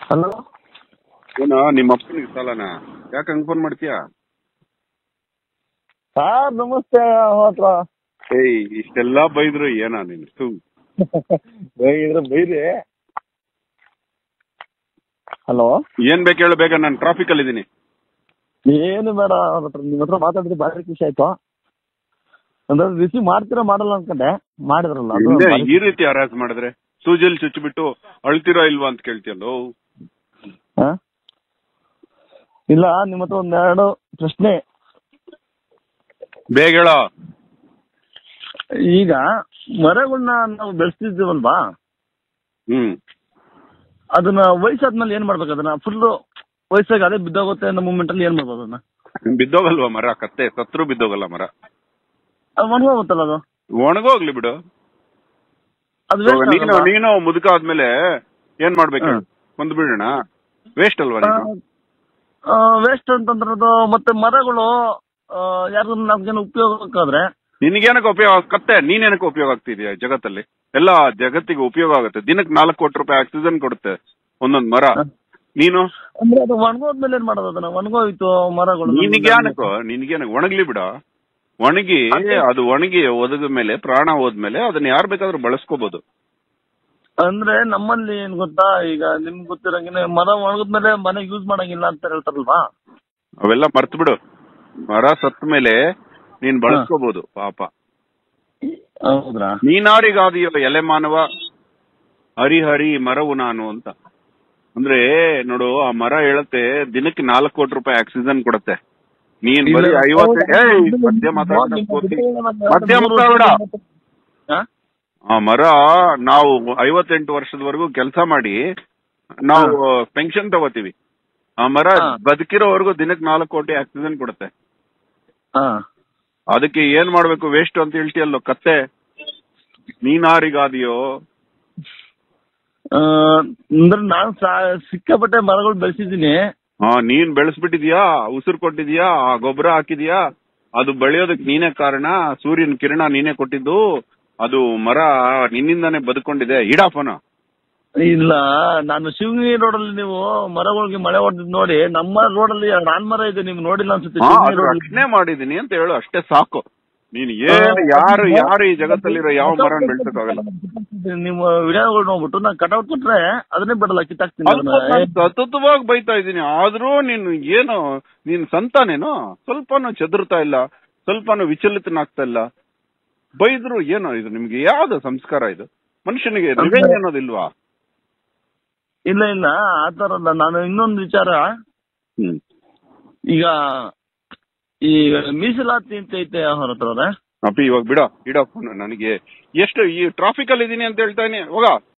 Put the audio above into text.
Hello ಏನೋ ನಿಮ್ಮ ಅಪ್ಪನಿಗೆ ಸಾಲನಾ ಯಾಕೆ ಹಂಗ್ ಫೋನ್ ಮಾಡ್ತೀಯಾ ಸರ್ ನಮಸ್ತೆ ಹತ್ರ ಏಯ್ ಇಷ್ಟೆಲ್ಲ ಬೈದ್ರು ಏನೋ ನೀನು ಸು ಬೈದ್ರೆ ಬೈರಿ ಹಲೋ ಏನ್ ಬೇಕು ಹೇಳು ಬೇಗ ನಾನು ಟ್ರಾಫಿಕ್ ಅಲ್ಲಿ ಇದೀನಿ ಏನು ಬೇಡ ಅವ್ರ ಹತ್ರ ನಿಮ್ಮ ಹತ್ರ ಮಾತಾಡಿದ್ರೆ ಭಾರಿ ಖುಷಿ ಆಯ್ತು ಅಂದ್ರೆ ರಿಸೀವ್ ಮಾಡ್ತೀರಾ ಮಾಡಲ್ಲ ಅನ್ಕೊಂಡೆ ಮಾಡಿದ್ರಲ್ಲ ಅದು ಹಿಂದೆ ಭಾರಿ- ಈ ರೀತಿ ಹರಾಜ್ ಮಾಡಿದ್ರೆ ಸೂಜಲ್ ಚುಚ್ಚಿಬಿಟ್ಟು ಅಳ್ತಿರೋ ಇಲ್ವಾ ಅಂತ ಕೇಳ್ತೀಯಲ್ಲೋ ಹಾ? ಇಲ್ಲ ನಿಮ್ಮ ಹತ್ರ ಒಂದೆರಡು ಪ್ರಶ್ನೆ ಬೇಗ ಹೇಳೋ ಈಗ ಮರಗಳನ್ನ ನಾವು ಬೆಳೆಸ್ತಿದ್ದೀವಲ್ವಾ ಹ್ಮ್ ಅದನ್ನ ವಯಸ್ಸಾದ್ಮೇಲೆ ಏನ್ ಮಾಡ್ಬೇಕು ಅದನ್ನ ಫುಲ್ ವಯಸ್ಸಾಗಿ ಅದೇ ಬಿದ್ದೋಗುತ್ತೆ ಅನ್ನೋ ಮೂಮೆಂಟ್ ಅಲ್ಲಿ ಏನ್ ಮಾಡ್ಬೋದು ಅದನ್ನ ಬಿದ್ದೋಗಲ್ವಾ ಮರ ಕತ್ತೆ ಸತ್ರು ಬಿದ್ದೋಗಲ್ಲ ಮರ ಅದು ಒಣಗೋಗುತ್ತಲ್ಲ ಅದು ಒಣಗೋಗ್ಲಿ ಬಿಡು ಅದು waste ನೀನು ಆಗಲ್ವಾ? ನೀನು ಮುದುಕ ಆದ್ಮೇಲೆ ಏನ್ ಮಾಡ್ಬೇಕು ಹೇಳು? ಒಂದು ಬಿಡೋಣ ವೇಸ್ಟ್ ಅಲ್ವಾ ನೀನು ವೇಸ್ಟ್ ಅಂತಂದ್ರೆ ಅದು ಮತ್ತೆ ಮರಗಳು ಯಾರು ನಮ್ಗೇನು ಉಪಯೋಗಕ್ಕಾದ್ರೆ ನಿನಗೇನಕ್ಕೆ ಉಪಯೋಗ ಕತ್ತೆ ನೀನೇನಕ್ಕೆ ಉಪಯೋಗ ಆಗ್ತಿದ್ಯಾ ಜಗತ್ತಲ್ಲಿ ಎಲ್ಲ ಜಗತ್ತಿಗೆ ಉಪಯೋಗ ಆಗುತ್ತೆ ದಿನಕ್ಕೆ ನಾಲ್ಕು ಕೋಟಿ ರೂಪಾಯಿ ಆಕ್ಸಿಜನ್ ಕೊಡುತ್ತೆ ಒಂದೊಂದ್ ಮರ ನೀನು ಅಂದ್ರೆ ಅದು ಒಣಗೋದ್ಮೇಲೆ ಏನ್ ಮಾಡೋದು ಅದನ್ನ ಒಣಗೋಯ್ತು ಮರಗಳು ನಿನಗ್ಯಾನಕ್ಕೋ ನಿನಗೇನಕ್ಕೆ ಒಣಗ್ಲಿ ಬಿಡ ಒಣಗಿ ಅದು ಒಣಗಿ ಒದಗ ಮೇಲೆ ಪ್ರಾಣ ಹೋದ್ಮೇಲೆ ಅದನ್ನ ಯಾರು ಬೇಕಾದ್ರೂ ಬಳಸ್ಕೋಬಹುದು ಅಂದ್ರೆ ನಮ್ಮಲ್ಲಿ ಏನ್ ಗೊತ್ತಾ ಈಗ ನಿಮ್ಗೆ ಗೊತ್ತಿರಂಗೆ ಮರ ಒಣಗಿದ್ಮೇಲೆ ಮನೆ ಯೂಸ್ ಮಾಡಂಗಿಲ್ಲ ಅಂತ ಹೇಳ್ತಾರಲ್ವಾ ಅವೆಲ್ಲ ಮರ್ತ್ ಬಿಡು ಮರ ಸತ್ತ ಮೇಲೆ ನೀನ್ ಬಳಸ್ಕೋಬಹುದು ಪಾಪ ಹೌದ್ರಾ ನೀನಾರಿಗಾದಿಯೋ ಎಲೆ ಮಾನವ ಹರಿಹರಿ ಮರವು ನಾನು ಅಂತ ಅಂದ್ರೆ ನೋಡು ಆ ಮರ ಹೇಳತ್ತೆ ದಿನಕ್ಕೆ ನಾಲ್ಕು ಕೋಟಿ ರೂಪಾಯಿ ಆಕ್ಸಿಜನ್ ಕೊಡುತ್ತೆ ನೀನ್ ಬರೀ ಇಲ್ಲ, ಐವತ್ತು ಹೌದು. ಏಯ್, ಮಧ್ಯ ಮಾತಾಡ್ಬೇಡ, ನಿಮ್ಮ ಕೋತಿ. ಬಿಡುಗಡೆ ಮಧ್ಯ ಮಾತಾಡ್ಬೇಡ. ಹಾ? ಆ ಮರ ನಾವು ಐವತ್ತೆಂಟು ವರ್ಷದವರೆಗೂ ಕೆಲಸ ಮಾಡಿ ನಾವು ಪೆನ್ಷನ್ ತಗೋತೀವಿ ಆ ಮರ ಹಾ. ಬದುಕಿರೋವರೆಗೂ ದಿನಕ್ಕೆ ನಾಲ್ಕು ಕೋಟಿ ಆಕ್ಸಿಜನ್ ಕೊಡುತ್ತೆ ಹಾ. ಅದಕ್ಕೆ ಏನ್ ಮಾಡ್ಬೇಕು ವೇಸ್ಟ್ ಅಂತ ಹೇಳ್ತೀಯಲ್ಲೋ ಕತ್ತೆ ನೀನಾರಿಗಾದಿಯೋ ಆ, ಅಂದ್ರೆ ನಾನು ಸಾ- ಸಿಕ್ಕಾಪಟ್ಟೆ ಮರಗಳು ಬೆಳೆಸಿದ್ದೀನಿ ಹಾ ನೀನ್ ಬೆಳೆಸ್ಬಿಟ್ಟಿದ್ಯಾ ಉಸಿರು ಕೊಟ್ಟಿದ್ಯಾ ಆ ಗೊಬ್ಬರ ಹಾಕಿದ್ಯಾ ಅದು ಬೆಳೆಯೋದಕ್ ನೀನೇ ಕಾರಣ ಸೂರ್ಯನ ಕಿರಣ ನೀನೇ ಕೊಟ್ಟಿದ್ದು ಅದು ಮರ ನಿನ್ನಿಂದಾನೇ ಬದುಕೊಂಡಿದೆ ಇಡಾಫನ ಇಲ್ಲ ನಾನು ಶಿವಗಿರಿ ರೋಡಲ್ಲಿ ನೀವು ಮರಗಳಿಗೆ ಮಳೆ ಹೊಡೆದ್ ನೋಡಿ ನಮ್ಮ ರೋಡಲ್ಲಿ ನಾನ್ ಮರ ಇದೆ ನೀವು ನೋಡಿಲ್ಲ ಅನ್ಸುತ್ತೆ ಶಿವಗಿರಿ ರೋಡಲ್ಲಿ ರಕ್ಷಣೆ ಮಾಡಿದೀನಿ ಅಂತ ಹೇಳು ಅಷ್ಟೇ ಸಾಕು ನೀನ್ ಏನು ಯಾರು ಯಾರು ಈ ಜಗತ್ತಲ್ಲಿರೋ ಯಾವ ಮರ ಬೆಳ್ಸಕ್ಕಾಗಲ್ಲ ನಿಮ್ಮ ವಿಡಿಯೋಗಳು ನೋಡ್ಬಿಟ್ಟು ನಾನು ಕಟೌಟ್ ಕೊಟ್ರೆ ಅದನ್ನೇ ಬಿಡಲ್ಲ ಕಿತ್ತಾಕ್ತೀನಿ ಅದನ್ನ. ಏ, ಸತತವಾಗಿ ಬೈತಾ ಇದ್ದೀನಿ ಆದ್ರೂ ನೀನು ಏನು ನೀನ್ ಸಂತಾನೇನು ಸ್ವಲ್ಪನೂ ಚದುರ್ತಾ ಇಲ್ಲ ಸ್ವಲ್ಪನೂ ವಿಚಲಿತನಾಗ್ತಾ ಇಲ್ಲ ಬೈದ್ರು ಏನೋ ಇದು ನಿಮ್ಗೆ ಯಾವ್ದು ಸಂಸ್ಕಾರ ಇದು ಮನುಷ್ಯನಿಗೆ ರಿವೆಂಜ್ ಅನ್ನೋದಿಲ್ವಾ ಇಲ್ಲ ಇಲ್ಲ ಆ ತರ ಅಲ್ಲ ನಾನು ಇನ್ನೊಂದು ವಿಚಾರ ಹ್ಮ್ ಈಗ ಈ ಮೀಸಲಾತಿ ಅಂತ ಐತೆ ಅವ್ರ ಹತ್ರ ಅವ್ರೆ. ಅಪ್ಪಿ ಇವಾಗ ಬಿಡ ಇಡ ಫೋನ್ ನನಗೆ ಎಷ್ಟು ಈ ಟ್ರಾಫಿಕ್ ಅಲ್ಲಿ ಇದೀನಿ ಅಂತ ಹೇಳ್ತಾ ಇದೀನಿ ಹೋಗ